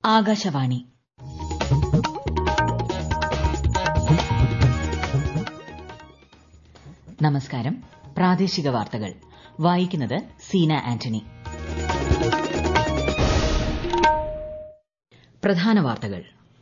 ആകാശവാണി നമസ്കാരം പ്രാദേശിക വാർത്തകൾ വായിക്കുന്നത് സീന ആന്റണി പ്രധാന വാർത്തകൾ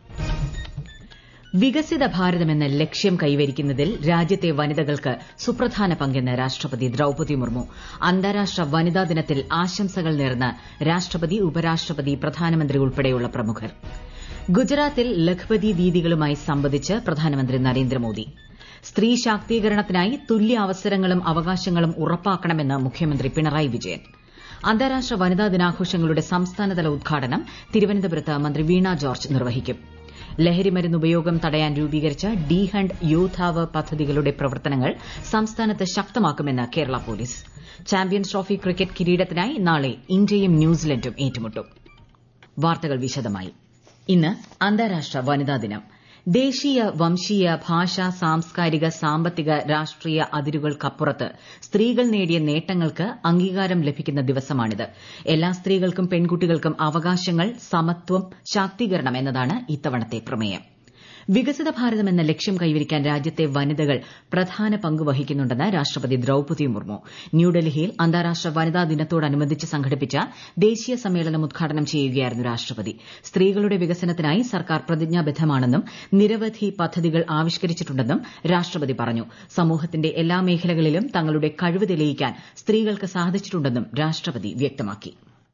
വികസിത ഭാരതമെന്ന ലക്ഷ്യം കൈവരിക്കുന്നതിൽ രാജ്യത്തെ വനിതകൾക്ക് സുപ്രധാന പങ്കെന്ന് രാഷ്ട്രപതി ദ്രൌപതി മുർമു അന്താരാഷ്ട്ര വനിതാ ദിനത്തിൽ ആശംസകൾ നേർന്ന് രാഷ്ട്രപതി ഉപരാഷ്ട്രപതി പ്രധാനമന്ത്രി ഉൾപ്പെടെയുള്ള പ്രമുഖർ ഗുജറാത്തിൽ ലഖ്പതി ദീദികളുമായി സംവദിച്ച് പ്രധാനമന്ത്രി നരേന്ദ്രമോദി സ്ത്രീ ശാക്തീകരണത്തിനായി തുല്യ അവസരങ്ങളും അവകാശങ്ങളും ഉറപ്പാക്കണമെന്ന് മുഖ്യമന്ത്രി പിണറായി വിജയൻ അന്താരാഷ്ട്ര വനിതാ ദിനാഘോഷങ്ങളുടെ സംസ്ഥാനതല ഉദ്ഘാടനം തിരുവനന്തപുരത്ത് മന്ത്രി വീണ ജോർജ് നിർവഹിക്കും ലഹരിമരുന്ന് ഉപയോഗം തടയാൻ രൂപീകരിച്ച ഡി ഹണ്ട് യോദ്ധാവ് പദ്ധതികളുടെ പ്രവർത്തനങ്ങൾ സംസ്ഥാനത്ത് ശക്തമാക്കുമെന്ന് Kerala police champions trophy cricket കിരീടത്തിനായി നാളെ ഇന്ത്യയും ന്യൂസിലൻഡും ഏറ്റുമുട്ടും വാർത്തകൾ വിശദമായി ഇന്ന് അന്താരാഷ്ട്ര വനിതാ ദിനം ദേശീയ വംശീയ ഭാഷ സാംസ്കാരിക സാമ്പത്തിക രാഷ്ട്രീയ അതിരുകൾക്കപ്പുറത്ത് സ്ത്രീകൾ നേടിയ നേട്ടങ്ങൾക്ക് അംഗീകാരം ലഭിക്കുന്ന ദിവസമാണിത് എല്ലാ സ്ത്രീകൾക്കും പെൺകുട്ടികൾക്കും അവകാശങ്ങൾ സമത്വം ശാക്തീകരണം എന്നതാണ് ഇത്തവണത്തെ പ്രമേയം വികസിത ഭാരതം എന്ന ലക്ഷ്യം കൈവരിക്കാൻ രാജ്യത്തെ വനിതകൾ പ്രധാന പങ്ക് വഹിക്കുന്നുണ്ടെന്ന് രാഷ്ട്രപതി ദ്രൌപതി മുർമു ന്യൂഡൽഹിയിൽ അന്താരാഷ്ട്ര വനിതാ ദിനത്തോടനുബന്ധിച്ച് സംഘടിപ്പിച്ച ദേശീയ സമ്മേളനം ഉദ്ഘാടനം ചെയ്യുകയായിരുന്നു രാഷ്ട്രപതി സ്ത്രീകളുടെ വികസനത്തിനായി സർക്കാർ പ്രതിജ്ഞാബദ്ധമാണെന്നും നിരവധി പദ്ധതികൾ ആവിഷ്കരിച്ചിട്ടുണ്ടെന്നും രാഷ്ട്രപതി പറഞ്ഞു സമൂഹത്തിന്റെ എല്ലാ മേഖലകളിലും തങ്ങളുടെ കഴിവ് തെളിയിക്കാൻ സ്ത്രീകൾക്ക് സാധിച്ചിട്ടുണ്ടെന്നും രാഷ്ട്രപതി വ്യക്തമാക്കി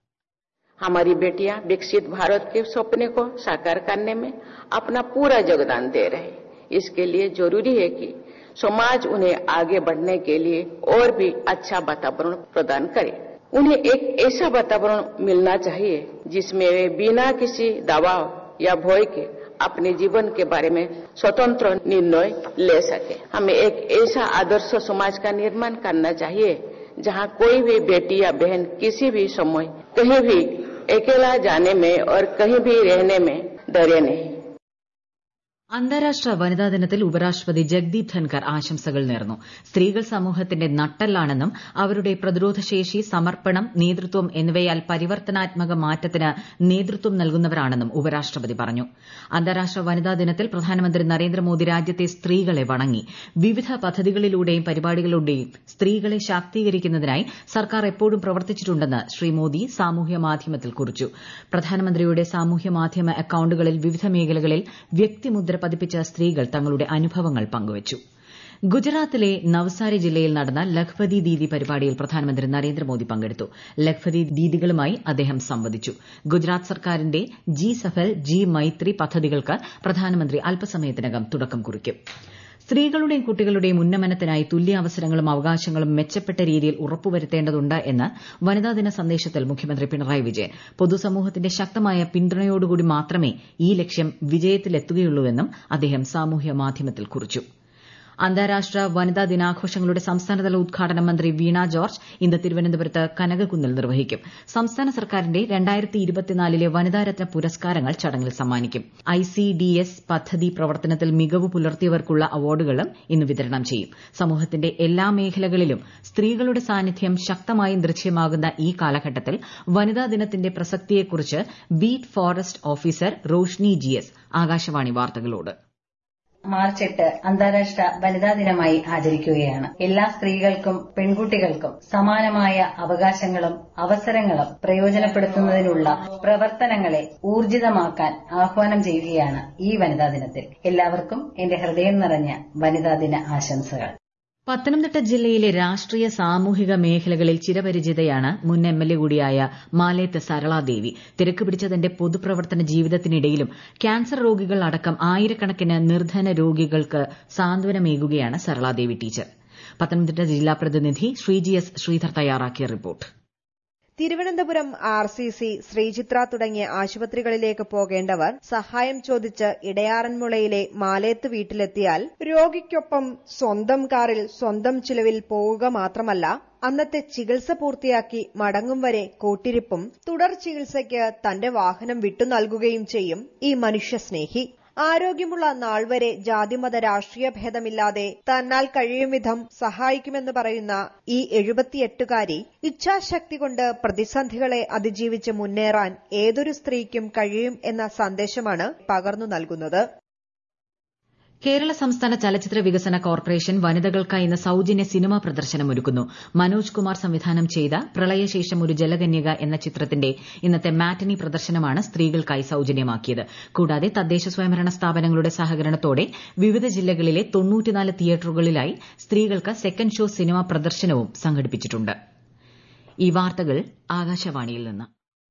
हमारी बेटियां विकसित भारत के सपने को साकार करने में अपना पूरा योगदान दे रहे इसके लिए जरूरी है कि समाज उन्हें आगे बढ़ने के लिए और भी अच्छा वातावरण प्रदान करे उन्हें एक ऐसा वातावरण मिलना चाहिए जिसमें वे बिना किसी दबाव या भय के अपने जीवन के बारे में स्वतंत्र निर्णय ले सके हमें एक ऐसा आदर्श समाज का निर्माण करना चाहिए जहां कोई भी बेटी या बहन किसी भी समय कहीं भी अकेला जाने में और कहीं भी रहने में डरे नहीं അന്താരാഷ്ട്ര വനിതാ ദിനത്തിൽ ഉപരാഷ്ട്രപതി ജഗ്ദീപ് ധൻകർ ആശംസകൾ നേർന്നു സ്ത്രീകൾ സമൂഹത്തിന്റെ നട്ടെല്ലാണെന്നും അവരുടെ പ്രതിരോധശേഷി സമർപ്പണം നേതൃത്വം എന്നിവയാൽ പരിവർത്തനാത്മക മാറ്റത്തിന് നേതൃത്വം നൽകുന്നവരാണെന്നും ഉപരാഷ്ട്രപതി പറഞ്ഞു അന്താരാഷ്ട്ര വനിതാ ദിനത്തിൽ പ്രധാനമന്ത്രി നരേന്ദ്രമോദി രാജ്യത്തെ സ്ത്രീകളെ വണങ്ങി വിവിധ പദ്ധതികളിലൂടെയും പരിപാടികളിലൂടെയും സ്ത്രീകളെ ശാക്തീകരിക്കുന്നതിനായി സർക്കാർ എപ്പോഴും പ്രവർത്തിച്ചിട്ടുണ്ടെന്ന് ശ്രീ മോദി സാമൂഹ്യ മാധ്യമത്തിൽ കുറിച്ചു പ്രധാനമന്ത്രിയുടെ സാമൂഹ്യ മാധ്യമ അക്കൌണ്ടുകളിൽ വിവിധ മേഖലകളിൽ വ്യക്തിമുദ്ര പതിപ്പിച്ച സ്ത്രീകൾ തങ്ങളുടെ അനുഭവങ്ങൾ പങ്കുവച്ചു ഗുജറാത്തിലെ നവസാരി ജില്ലയിൽ നടന്ന ലഖ്പതി ദീദി പരിപാടിയിൽ പ്രധാനമന്ത്രി നരേന്ദ്രമോദി പങ്കെടുത്തു ലഖ്പതി ദീദികളുമായി അദ്ദേഹം സംവദിച്ചു ഗുജറാത്ത് സർക്കാരിന്റെ ജി സഫൽ ജി മൈത്രി പദ്ധതികൾക്ക് പ്രധാനമന്ത്രി അല്പസമയത്തിനകം തുടക്കം കുറിക്കും സ്ത്രീകളുടെയും കുട്ടികളുടെയും ഉന്നമനത്തിനായി തുല്യാവസരങ്ങളും അവകാശങ്ങളും മെച്ചപ്പെട്ട രീതിയിൽ ഉറപ്പുവരുത്തേണ്ടതുണ്ട് എന്ന് വനിതാദിന സന്ദേശത്തിൽ മുഖ്യമന്ത്രി പിണറായി വിജയൻ പൊതുസമൂഹത്തിന്റെ ശക്തമായ പിന്തുണയോടുകൂടി മാത്രമേ ഈ ലക്ഷ്യം വിജയത്തിലെത്തുകയുള്ളൂവെന്നും അദ്ദേഹം സാമൂഹ്യ മാധ്യമത്തിൽ കുറിച്ചു അന്താരാഷ്ട്ര വനിതാ ദിനാഘോഷങ്ങളുടെ സംസ്ഥാനതല ഉദ്ഘാടനം മന്ത്രി വീണ ജോർജ് ഇന്ന് തിരുവനന്തപുരത്ത് കനകക്കുന്നിൽ നിർവഹിക്കും സംസ്ഥാന സർക്കാരിന്റെ ലെ വനിതാരത്ന പുരസ്കാരങ്ങൾ ചടങ്ങിൽ സമ്മാനിക്കും ഐസിഡിഎസ് പദ്ധതി പ്രവർത്തനത്തിൽ മികവ് പുലർത്തിയവർക്കുള്ള അവാർഡുകളും ഇന്ന് വിതരണം ചെയ്യും സമൂഹത്തിന്റെ എല്ലാ മേഖലകളിലും സ്ത്രീകളുടെ സാന്നിധ്യം ശക്തമായും ദൃശ്യമാകുന്ന ഈ കാലഘട്ടത്തിൽ വനിതാ ദിനത്തിന്റെ പ്രസക്തിയെക്കുറിച്ച് beat forest officer Roshni G S Akashvani വാർത്തകളോട് മാർച്ച് എട്ട് അന്താരാഷ്ട്ര വനിതാ ദിനമായി ആചരിക്കുകയാണ് എല്ലാ സ്ത്രീകൾക്കും പെൺകുട്ടികൾക്കും സമാനമായ അവകാശങ്ങളും അവസരങ്ങളും പ്രയോജനപ്പെടുത്തുന്നതിനുള്ള പ്രവർത്തനങ്ങളെ ഊർജിതമാക്കാൻ ആഹ്വാനം ചെയ്യുകയാണ് ഈ വനിതാ ദിനത്തിൽ എല്ലാവർക്കും എന്റെ ഹൃദയം നിറഞ്ഞ വനിതാ ദിന ആശംസകൾ പത്തനംതിട്ട ജില്ലയിലെ രാഷ്ട്രീയ സാമൂഹിക മേഖലകളിൽ ചിരപരിചിതയാണ് മുൻ എം എൽ എ കൂടിയായ മാലേത്ത് സരളാദേവി തിരക്ക് പിടിച്ച തന്റെ പൊതുപ്രവർത്തന ജീവിതത്തിനിടയിലും ക്യാൻസർ രോഗികൾ അടക്കം ആയിരക്കണക്കിന് നിർധന രോഗികൾക്ക് സാന്ത്വനമേകുകയാണ് സരളാദേവി ടീച്ചർ പത്തനംതിട്ട ജില്ലാ പ്രതിനിധി ശ്രീജി എസ് ശ്രീധർ തയ്യാറാക്കിയ report Thiruvananthapuram R C C Sreechitra തുടങ്ങിയ ആശുപത്രികളിലേക്ക് പോകേണ്ടവർ സഹായം ചോദിച്ച് ഇടയാറന്മുളയിലെ മാലേത്ത് വീട്ടിലെത്തിയാൽ രോഗിക്കൊപ്പം സ്വന്തം കാറിൽ സ്വന്തം ചിലവിൽ പോവുക മാത്രമല്ല അന്നത്തെ ചികിത്സ പൂർത്തിയാക്കി മടങ്ങും വരെ കൂട്ടിരിപ്പും തുടർ ചികിത്സയ്ക്ക് തന്റെ വാഹനം വിട്ടു നൽകുകയും ചെയ്യും ഈ മനുഷ്യസ്നേഹി ആരോഗ്യമുള്ള നാൾ വരെ ജാതിമത രാഷ്ട്രീയ ഭേദമില്ലാതെ തന്നാൽ കഴിയും വിധം സഹായിക്കുമെന്ന് പറയുന്ന ഈ എഴുപത്തിയെട്ടുകാരി ഇച്ഛാശക്തി കൊണ്ട് പ്രതിസന്ധികളെ അതിജീവിച്ച് മുന്നേറാൻ ഏതൊരു സ്ത്രീക്കും കഴിയും എന്ന സന്ദേശമാണ് പകർന്നു നൽകുന്നത് കേരള സംസ്ഥാന ചലച്ചിത്ര വികസന കോർപ്പറേഷൻ വനിതകൾക്കായി ഇന്ന് സൌജന്യ സിനിമാ പ്രദർശനം ഒരുക്കുന്നു മനോജ് കുമാർ സംവിധാനം ചെയ്ത പ്രളയശേഷം ഒരു ജലകന്യക എന്ന ചിത്രത്തിന്റെ ഇന്നത്തെ മാറ്റനി പ്രദർശനമാണ് സ്ത്രീകൾക്കായി സൌജന്യമാക്കിയത് കൂടാതെ തദ്ദേശ സ്വയംഭരണ സ്ഥാപനങ്ങളുടെ സഹകരണത്തോടെ വിവിധ ജില്ലകളിലെ തിയേറ്ററുകളിലായി സ്ത്രീകൾക്ക് സെക്കൻഡ് ഷോ സിനിമാ പ്രദർശനവും സംഘടിപ്പിച്ചിട്ടുണ്ട് ഈ വാർത്തകൾ ആകാശവാണിയിൽ നിന്ന്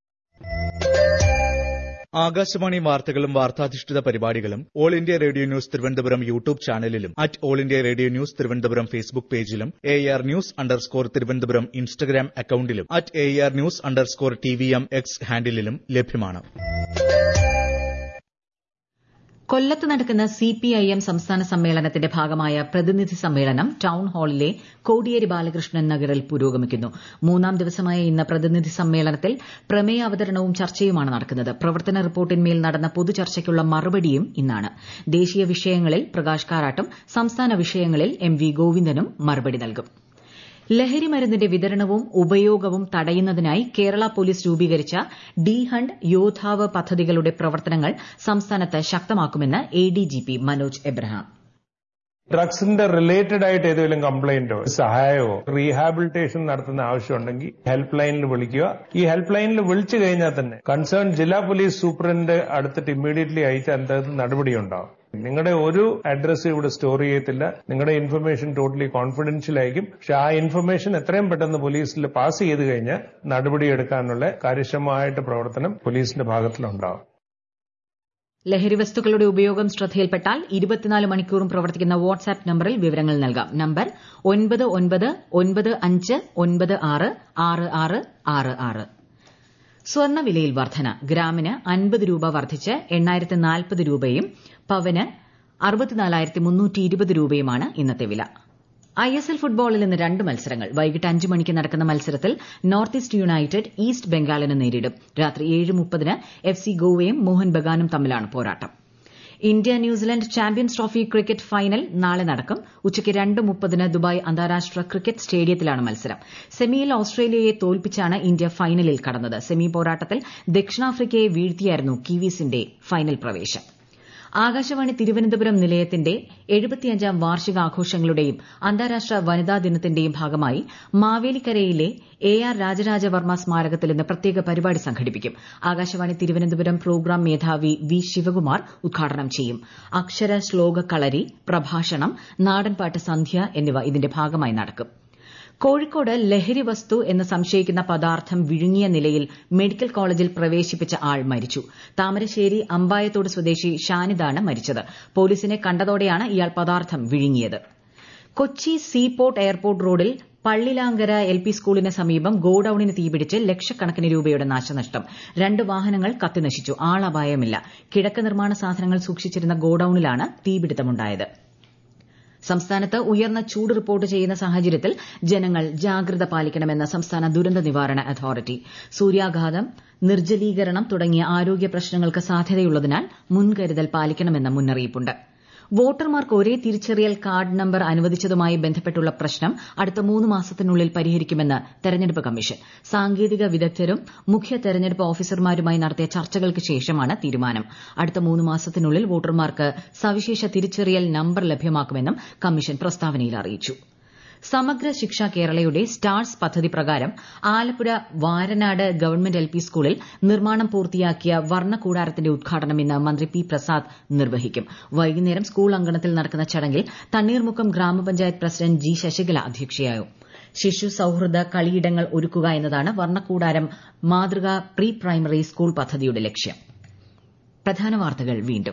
ആകാശവാണി വാർത്തകളും വാർത്താധിഷ്ഠിത പരിപാടികളും all India radio news Thiruvananthapuram YouTube ചാനലിലും at all India radio news Thiruvananthapuram Facebook പേജിലും A R news underscore Thiruvananthapuram Instagram അക്കൌണ്ടിലും at A R news underscore T V M X ഹാൻഡിലും ലഭ്യമാണ് കൊല്ലത്ത് നടക്കുന്ന സിപിഐഎം സംസ്ഥാന സമ്മേളനത്തിന്റെ ഭാഗമായ പ്രതിനിധി സമ്മേളനം ടൌൺ ഹാളിലെ കോടിയേരി ബാലകൃഷ്ണൻ നഗറിൽ പുരോഗമിക്കുന്നു മൂന്നാം ദിവസമായ ഇന്ന് പ്രതിനിധി സമ്മേളനത്തിൽ പ്രമേയ അവതരണവും ചർച്ചയുമാണ് നടക്കുന്നത് പ്രവർത്തന റിപ്പോർട്ടിന്മേൽ നടന്ന പൊതുചർച്ചയ്ക്കുള്ള മറുപടിയും ഇന്നാണ് ദേശീയ വിഷയങ്ങളിൽ പ്രകാശ് കാരാട്ടും സംസ്ഥാന വിഷയങ്ങളിൽ എം വി ഗോവിന്ദനും മറുപടി നൽകും ലഹരി മരുന്നിന്റെ വിതരണവും ഉപയോഗവും തടയുന്നതിനായി കേരള പോലീസ് രൂപീകരിച്ച ഡി ഹണ്ട് യോദ്ധാവ് പദ്ധതികളുടെ പ്രവർത്തനങ്ങൾ സംസ്ഥാനത്ത് ശക്തമാക്കുമെന്ന് എഡിജിപി മനോജ് എബ്രഹാം ഡ്രഗ്സിന്റെ റിലേറ്റഡ് ആയിട്ട് ഏതെങ്കിലും കംപ്ലൈന്റോ സഹായമോ റീഹാബിലിറ്റേഷൻ നടത്തുന്ന ആവശ്യമുണ്ടെങ്കിൽ ഹെൽപ്പ് ലൈനിൽ വിളിക്കുക ഈ ഹെൽപ്പ് ലൈനിൽ വിളിച്ചു കഴിഞ്ഞാൽ തന്നെ കൺസേൺ ജില്ലാ പോലീസ് സൂപ്രണ്ട് അടുത്തിട്ട് ഇമ്മീഡിയറ്റ്ലി അയച്ച അതിനകത്ത് നടപടിയുണ്ടാവും നിങ്ങളുടെ ഒരു അഡ്രസ് ഇവിടെ സ്റ്റോർ ചെയ്യത്തില്ല നിങ്ങളുടെ ഇൻഫർമേഷൻ ടോട്ടലി കോൺഫിഡൻഷ്യൽ ആയിരിക്കും പക്ഷെ ആ ഇൻഫർമേഷൻ എത്രയും പെട്ടെന്ന് പോലീസിൽ പാസ് ചെയ്ത് കഴിഞ്ഞാൽ നടപടിയെടുക്കാനുള്ള കാര്യക്ഷമമായിട്ട് പ്രവർത്തനം പോലീസിന്റെ ഭാഗത്തിലുണ്ടാവും ലഹരി വസ്തുക്കളുടെ ഉപയോഗം ശ്രദ്ധയിൽപ്പെട്ടാൽ ഇരുപത്തിനാല് മണിക്കൂറും പ്രവർത്തിക്കുന്ന വാട്സ്ആപ്പ് നമ്പറിൽ വിവരങ്ങൾ നൽകാം നമ്പർ ഒൻപത് ഒൻപത് ഒൻപത് അഞ്ച് ഒൻപത് ആറ് ആറ് ആറ് ആറ് ആറ് സ്വർണ്ണവിലയിൽ വർധന ഗ്രാമിന് അൻപത് രൂപ വർദ്ധിച്ച് എണ്ണായിരത്തി നാൽപ്പത് രൂപയും പവന് അറുപത്തിനാലായിരത്തി മുന്നൂറ്റി ഇരുപത് രൂപയുമാണ് ഇന്നത്തെ വില ഐ എസ് എൽ ഫുട്ബോളിൽ ഇന്ന് രണ്ട് മത്സരങ്ങൾ വൈകിട്ട് അഞ്ച് മണിക്ക് നടക്കുന്ന മത്സരത്തിൽ നോർത്ത് ഈസ്റ്റ് യുണൈറ്റഡ് ഈസ്റ്റ് ബംഗാളിനെ നേരിടും രാത്രി ഏഴ് മുപ്പതിന് എഫ് സി ഗോവയും മോഹൻ ബഗാനും തമ്മിലാണ് പോരാട്ടം India New Zealand champions trophy cricket final നാളെ നടക്കും ഉച്ചയ്ക്ക് രണ്ട് മുപ്പതിന് ദുബായ് അന്താരാഷ്ട്ര ക്രിക്കറ്റ് സ്റ്റേഡിയത്തിലാണ് മത്സരം സെമിയിൽ ഓസ്ട്രേലിയയെ തോൽപ്പിച്ചാണ് ഇന്ത്യ ഫൈനലിൽ കടന്നത് സെമി പോരാട്ടത്തിൽ ദക്ഷിണാഫ്രിക്കയെ വീഴ്ത്തിയായിരുന്നു കിവീസിന്റെ ഫൈനൽ പ്രവേശം ആകാശവാണി തിരുവനന്തപുരം നിലയത്തിന്റെ എഴുപത്തിയഞ്ചാം വാർഷികാഘോഷങ്ങളുടെയും അന്താരാഷ്ട്ര വനിതാ ദിനത്തിന്റെയും ഭാഗമായി മാവേലിക്കരയിലെ എ ആർ രാജരാജവർമ്മ സ്മാരകത്തിൽ ഇന്ന് പ്രത്യേക പരിപാടി സംഘടിപ്പിക്കും ആകാശവാണി തിരുവനന്തപുരം പ്രോഗ്രാം മേധാവി വി ശിവകുമാർ ഉദ്ഘാടനം ചെയ്യും അക്ഷര ശ്ലോക കളരി പ്രഭാഷണം നാടൻപാട്ട് സന്ധ്യ എന്നിവ ഇതിന്റെ ഭാഗമായി നടക്കും കോഴിക്കോട് ലഹരി വസ്തു എന്ന് സംശയിക്കുന്ന പദാർത്ഥം വിഴുങ്ങിയ നിലയിൽ മെഡിക്കൽ കോളേജിൽ പ്രവേശിപ്പിച്ച ആൾ മരിച്ചു താമരശ്ശേരി അമ്പായത്തോട് സ്വദേശി ഷാനിദാണ് മരിച്ചത് പോലീസിനെ കണ്ടതോടെയാണ് ഇയാൾ പദാർത്ഥം വിഴുങ്ങിയത് കൊച്ചി സീപോർട്ട് എയർപോർട്ട് റോഡിൽ പള്ളിലാങ്കര എൽ പി സ്കൂളിന് സമീപം ഗോഡൌണിന് തീപിടിച്ച് ലക്ഷക്കണക്കിന് രൂപയുടെ നാശനഷ്ടം രണ്ട് വാഹനങ്ങൾ കത്തിനശിച്ചു ആളപായമില്ല കിഴക്ക് നിർമ്മാണ സാധനങ്ങൾ സൂക്ഷിച്ചിരുന്ന ഗോഡൌണിലാണ് തീപിടുത്തമുണ്ടായത് സംസ്ഥാനത്ത് ഉയർന്ന ചൂട് റിപ്പോർട്ട് ചെയ്യുന്ന സാഹചര്യത്തിൽ ജനങ്ങൾ ജാഗ്രത പാലിക്കണമെന്ന് സംസ്ഥാന ദുരന്ത നിവാരണ അതോറിറ്റി സൂര്യാഘാതം നിർജ്ജലീകരണം തുടങ്ങിയ ആരോഗ്യ പ്രശ്നങ്ങൾക്ക് സാധ്യതയുള്ളതിനാൽ മുൻകരുതൽ പാലിക്കണമെന്ന് മുന്നറിയിപ്പുണ്ട് വോട്ടർമാർക്ക് ഒരേ തിരിച്ചറിയൽ കാർഡ് നമ്പർ അനുവദിച്ചതുമായി ബന്ധപ്പെട്ടുള്ള പ്രശ്നം അടുത്ത മൂന്ന് മാസത്തിനുള്ളിൽ പരിഹരിക്കുമെന്ന് തെരഞ്ഞെടുപ്പ് കമ്മീഷൻ സാങ്കേതിക വിദഗ്ധരും മുഖ്യ തെരഞ്ഞെടുപ്പ് ഓഫീസർമാരുമായി നടത്തിയ ചർച്ചകൾക്ക് ശേഷമാണ് തീരുമാനം അടുത്ത മൂന്ന് മാസത്തിനുള്ളിൽ വോട്ടർമാർക്ക് സവിശേഷ തിരിച്ചറിയൽ നമ്പർ ലഭ്യമാക്കുമെന്നും കമ്മീഷൻ പ്രസ്താവനയിൽ അറിയിച്ചു സമഗ്ര ശിക്ഷ കേരളയുടെ സ്റ്റാർസ് പദ്ധതി പ്രകാരം Alappuzha Varanad government L P സ്കൂളിൽ നിർമ്മാണം പൂർത്തിയാക്കിയ വർണ്ണക്കൂടാരത്തിന്റെ ഉദ്ഘാടനം ഇന്ന് മന്ത്രി പി പ്രസാദ് നിർവഹിക്കും വൈകുന്നേരം സ്കൂൾ അങ്കണത്തിൽ നടക്കുന്ന ചടങ്ങിൽ തണ്ണീർമുക്കം ഗ്രാമപഞ്ചായത്ത് പ്രസിഡന്റ് ജി ശശികല അധ്യക്ഷയാകും ശിശു സൌഹൃദ കളിയിടങ്ങൾ ഒരുക്കുക എന്നതാണ് വർണ്ണക്കൂടാരം മാതൃകാ പ്രീ പ്രൈമറി സ്കൂൾ പദ്ധതിയുടെ ലക്ഷ്യം പ്രധാന വാർത്തകൾ വീണ്ടും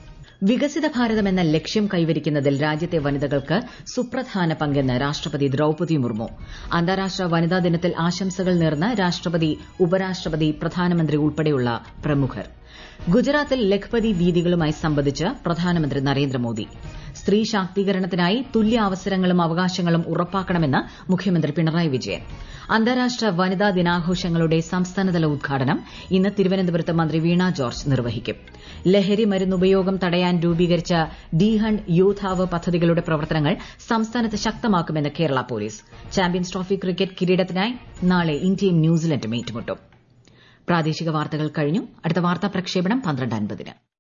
വികസിത ഭാരതം എന്ന ലക്ഷ്യം കൈവരിക്കുന്നതിൽ രാജ്യത്തെ വനിതകൾക്ക് സുപ്രധാന പങ്കെന്ന് രാഷ്ട്രപതി ദ്രൌപതി മുർമു അന്താരാഷ്ട്ര വനിതാ ദിനത്തിൽ ആശംസകൾ നേർന്ന് രാഷ്ട്രപതി ഉപരാഷ്ട്രപതി പ്രധാനമന്ത്രി ഉൾപ്പെടെയുള്ള പ്രമുഖർ ഗുജറാത്തിൽ ലഖ്പതി വീതികളുമായി സംബന്ധിച്ച് പ്രധാനമന്ത്രി നരേന്ദ്രമോദി സ്ത്രീ ശാക്തീകരണത്തിനായി തുല്യ അവസരങ്ങളും അവകാശങ്ങളും ഉറപ്പാക്കണമെന്ന് മുഖ്യമന്ത്രി പിണറായി വിജയൻ അന്താരാഷ്ട്ര വനിതാ ദിനാഘോഷങ്ങളുടെ സംസ്ഥാനതല ഉദ്ഘാടനം ഇന്ന് തിരുവനന്തപുരത്ത് മന്ത്രി വീണ ജോർജ് നിർവഹിക്കും ലഹരി മരുന്നുപയോഗം തടയാൻ രൂപീകരിച്ച ഡി ഹണ്ട് യൂത്ത് പദ്ധതികളുടെ പ്രവർത്തനങ്ങൾ സംസ്ഥാനത്ത് ശക്തമാക്കുമെന്ന് Kerala police champions trophy cricket കിരീടത്തിനായി നാളെ ഇന്ത്യയും ന്യൂസിലൻഡും ഏറ്റുമുട്ടും പ്രാദേശിക വാർത്തകൾ കഴിഞ്ഞു അടുത്ത വാർത്താ പ്രക്ഷേപണം പന്ത്രണ്ട് അൻപതിന്